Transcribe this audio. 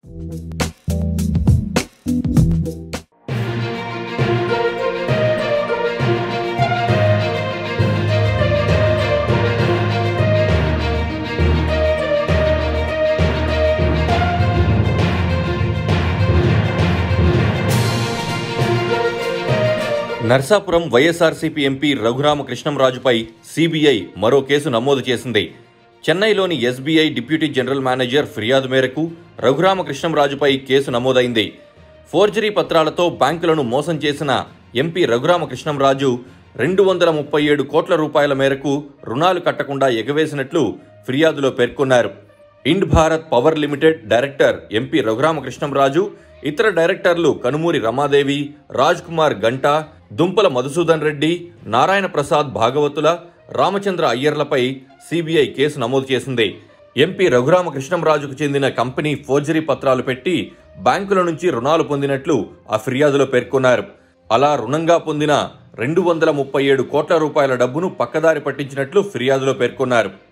Narsapuram YSRCP MP రఘురామకృష్ణంరాజుపై CBI మరో కేసు నమోదు చేసింది చెన్నైలోని ఎస్బీఐ డిప్యూటీ జనరల్ మేనేజర్ ఫిర్యాదు మేరకు రఘురామకృష్ణంరాజుపై కేసు నమోదైంది ఫోర్జరీ పత్రాలతో బ్యాంకులను మోసం చేసిన ఎంపీ రఘురామకృష్ణంరాజు రెండు వందల ముప్పై ఏడు కోట్ల రూపాయల మేరకు రుణాలు కట్టకుండా ఎగవేసినట్లు ఫిర్యాదులో పేర్కొన్నారు Ind Bharat power limited director MP Raghuramakrishnamraju ఇతర డైరెక్టర్లు కనుమూరి రమాదేవి రాజ్ కుమార్ గంటా దుంపల మధుసూదన్ రెడ్డి నారాయణ ప్రసాద్ భాగవతుల రామచంద్ర అయ్యర్లపై సిబిఐ కేసు నమోదు చేసింది ఎంపీ రఘురామకృష్ణంరాజుకు చెందిన కంపెనీ ఫోర్జరీ పత్రాలు పెట్టి బ్యాంకుల నుంచి రుణాలు పొందినట్లు ఆ ఫిర్యాదులో పేర్కొన్నారు అలా రుణంగా పొందిన రెండు వందల ముప్పై ఏడు కోట్ల రూపాయల డబ్బును పక్కదారి పట్టించినట్లు ఫిర్యాదులో పేర్కొన్నారు